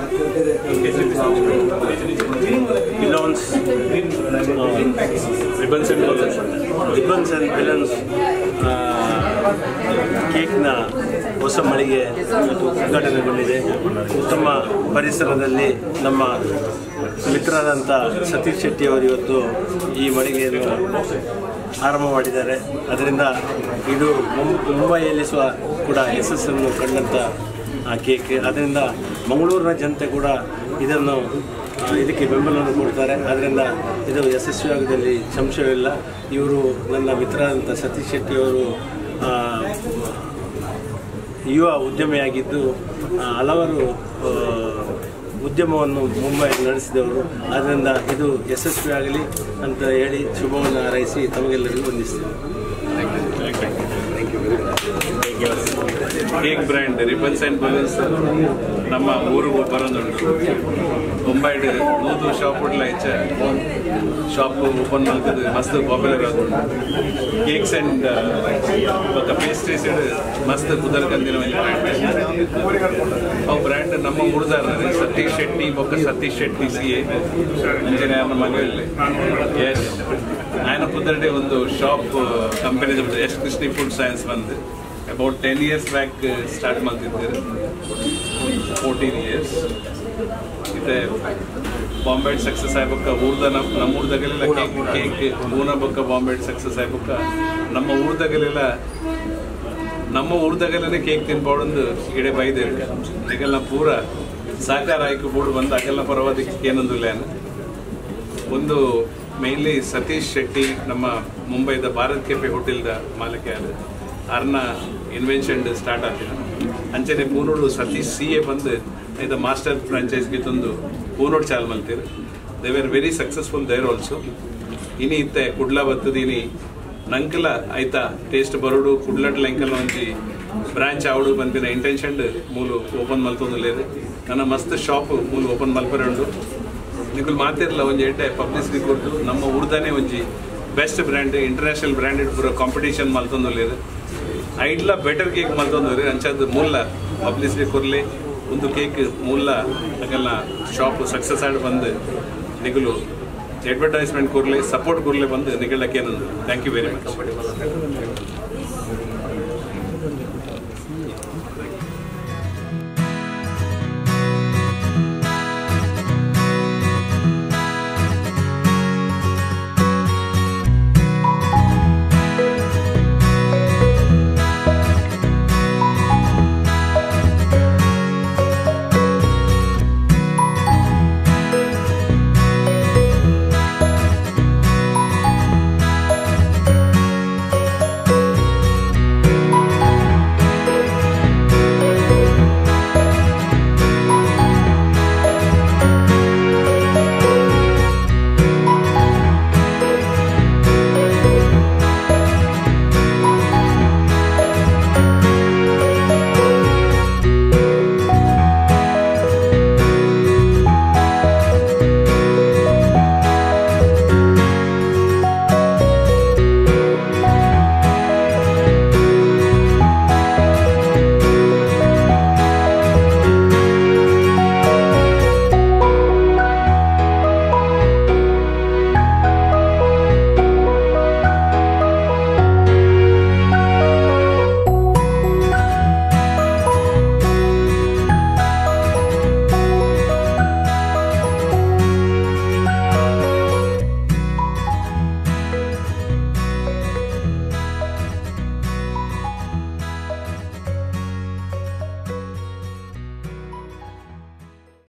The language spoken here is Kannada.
ಬಿಲಾನ್ಸ್ ribbons and balloons ribbons and balloons ಕೇಕ್ನ ಹೊಸ ಮಳಿಗೆ ಇವತ್ತು ಉದ್ಘಾಟನೆಗೊಂಡಿದೆ ಉತ್ತಮ ಪರಿಸರದಲ್ಲಿ ನಮ್ಮ ಮಿತ್ರರಾದಂಥ ಸತೀಶ್ ಶೆಟ್ಟಿ ಅವರು ಇವತ್ತು ಈ ಮಳಿಗೆಯನ್ನು ಆರಂಭ ಮಾಡಿದ್ದಾರೆ ಅದರಿಂದ ಇದು ಮುಂ- ಮುಂಬೈಯಲ್ಲಿ ಸಹ ಕೂಡ ಯಶಸ್ಸನ್ನು ಕಂಡಂಥ ಆ ಕೇಕ್ ಅದರಿಂದ ಮಂಗಳೂರಿನ ಜನತೆ ಕೂಡ ಇದನ್ನು ಆ, ಇದಕ್ಕೆ ಬೆಂಬಲವನ್ನು ಕೊಡ್ತಾರೆ ಅದರಿಂದ ಇದು ಯಶಸ್ವಿಯಾಗುವುದರಲ್ಲಿ ಸಂಶಯವಿಲ್ಲ ಇವರು ನನ್ನ ಮಿತ್ರರಾದಂಥ ಸತೀಶ್ ಶೆಟ್ಟಿಯವರು ಆ, ಯುವ ಉದ್ಯಮಿಯಾಗಿದ್ದು ಆ, ಹಲವಾರು ಆ, ಉದ್ಯಮವನ್ನು ಮುಂಬೈಯಲ್ಲಿ ನಡೆಸಿದವರು ಆದ್ದರಿಂದ ಇದು ಯಶಸ್ವಿಯಾಗಲಿ ಅಂತ ಹೇಳಿ ಶುಭವನ್ನು ಹಾರೈಸಿ ತಮಗೆಲ್ಲರಿಗೂ ವಂದಿಸ್ತೇನೆ cake brand ribbons and balloons ನಮ್ಮ ಊರಿಗೂ ಬರೋದುಂಟು ಮುಂಬೈಡ್ ನೂದು ಶಾಪ್ ಉಡ್ಲ ಹೆಚ್ಚ ಶಾಪ್ ಓಪನ್ ಮಾಡ್ತದೆ ಮಸ್ತ್ ಪಾಪ್ಯುಲರ್ ಅದು ಕೇಕ್ಸ್ ಆ್ಯಂಡ್ ఒక ಪೇಸ್ಟ್ರೀಸ್ ಮಸ್ತ್ ಕುದರ್ ಕಂದಿನ ಒಂದು ಬ್ರ್ಯಾಂಡ್ ಅವು ಬ್ರ್ಯಾಂಡ್ ನಮ್ಮ ಉಳಿದಾರ ಸತೀಶ್ ಶೆಟ್ಟಿ ಬೊಕ್ಕ ಸತೀಶ್ ಶೆಟ್ಟಿ ಸಿ ಎ ಇಂಜಿನಿಯರ್ನ ಮನೆಯಲ್ಲಿ ಎಸ್ ఆయన కుదరడే ಒಂದು ಶಾಪ್ ಕಂಪನಿ ಎಸ್ ಕೃಷ್ಣಿ ಫುಡ್ ಸೈನ್ಸ್ ಬಂದು about ten years back start ಮಾಡ್ತಿದ್ದೀರಿ ಫೋರ್ಟೀನ್ ಇಯರ್ಸ್ ಇದೆ ಬಾಂಬೆ ಸಕ್ಸಸ್ ಆಗ್ಬೇಕ ಊರ್ದ ನಮ್ಮ ನಮ್ಮ ಊರ್ದಾಗೆಲ್ಲ ಕೇಕ್ ಕೇಕ್ ಊನ ಬೊಕ್ಕ ಬಾಂಬೆ ಸಕ್ಸಸ್ ಆಗ್ಬೇಕ ನಮ್ಮ ಊರ್ದಾಗೆಲ್ಲ ನಮ್ಮ ಊರ್ದಾಗೆಲ್ಲೇ ಕೇಕ್ ತಿನ್ಬಾರ್ದು ಇಡೆ ಬೈದೇರಿ ಈಗೆಲ್ಲ ಪೂರ ಸಾಕಾರ ಆಯ್ಕೆ ಬೋರ್ಡ್ ಬಂದು ಆಗೆಲ್ಲ ಪರವಾದಿ ಏನೊಂದು ಇಲ್ಲ ಒಂದು ಮೇನ್ಲಿ ಸತೀಶ್ ಶೆಟ್ಟಿ ನಮ್ಮ ಮುಂಬೈದ ಭಾರತ್ ಕೆಫೆ ಹೋಟೆಲ್ದ ಮಾಲಕ ಅರ್ನ ಇನ್ವೆನ್ಷನ್ ಸ್ಟಾರ್ಟ್ ಆಗ್ತಿದೆ ಅಂಚನೆ ಪೂನೋಡು ಸತೀಶ್ ಸಿ ಎ ಬಂದು ಇದು ಮಾಸ್ಟರ್ ಫ್ರಾಂಚೈಸ್ಗೆ ತಂದು ಪೂನೋಡು ಚಾಲ್ ಮಲ್ತೀರಿ they were very successful there also ಇನಿ ಇತ್ತೆ ಕುಡ್ಲ ಬತ್ತದ ಇನಿ ನಂಕಲ ಆಯ್ತಾ ಟೇಸ್ಟ್ ಬರೋಡು ಕುಡ್ಲಟ್ಲ ಎಂಕಲ್ ಒಂಜಿ ಬ್ರಾಂಚ್ ಆವಡು ಬಂದಿನ ಇಂಟೆನ್ಷನ್ ಮೂಲು ಓಪನ್ ಮಲ್ತೊಂದು ಲೇರು ನನ್ನ ಮಸ್ತ್ ಶಾಪ್ ಮೂಲು ಓಪನ್ ಮಲ್ಪರೆ ಉಂಡು ನಿಖಲ್ ಮಾತಿರಲ್ಲ ಒಂಜಿ ಎಡ್ಡೆ ಪಬ್ಲಿಸಿಟಿ ಕೊಟ್ಟು ನಮ್ಮ ಊರ್ದಾನೆ ಒಂಜಿ ಬೆಸ್ಟ್ ಬ್ರ್ಯಾಂಡ್ ಇಂಟರ್ನ್ಯಾಷನಲ್ ಬ್ರ್ಯಾಂಡೆಡ್ ಪೂರ ಕಾಂಪಿಟೇಷನ್ ಮಲ್ತೊಂದುಲ್ಲೇರು ಐಡ್ಲ ಬೆಟರ್ ಕೇಕ್ ಮಲ್ತೊಂದು ಅಂಚದ್ದು ಮೂಲ ಪಬ್ಲಿಸಿಟಿ ಕೊರ್ಲಿ ಒಂದು ಕೇಕ್ ಮೂಲ ಹಾಗೆಲ್ಲ ಶಾಪ್ ಸಕ್ಸಸ್ ಆಗಿ ಬಂದು ನಿಗಲು ಅಡ್ವರ್ಟೈಸ್ಮೆಂಟ್ ಕೊರ್ಲಿ ಸಪೋರ್ಟ್ ಕೊರ್ಲಿ ಬಂದು ನಿಗಳಕ್ಕೆ ಏನೊಂದು ಥ್ಯಾಂಕ್ ಯು ವೆರಿ ಮಚ್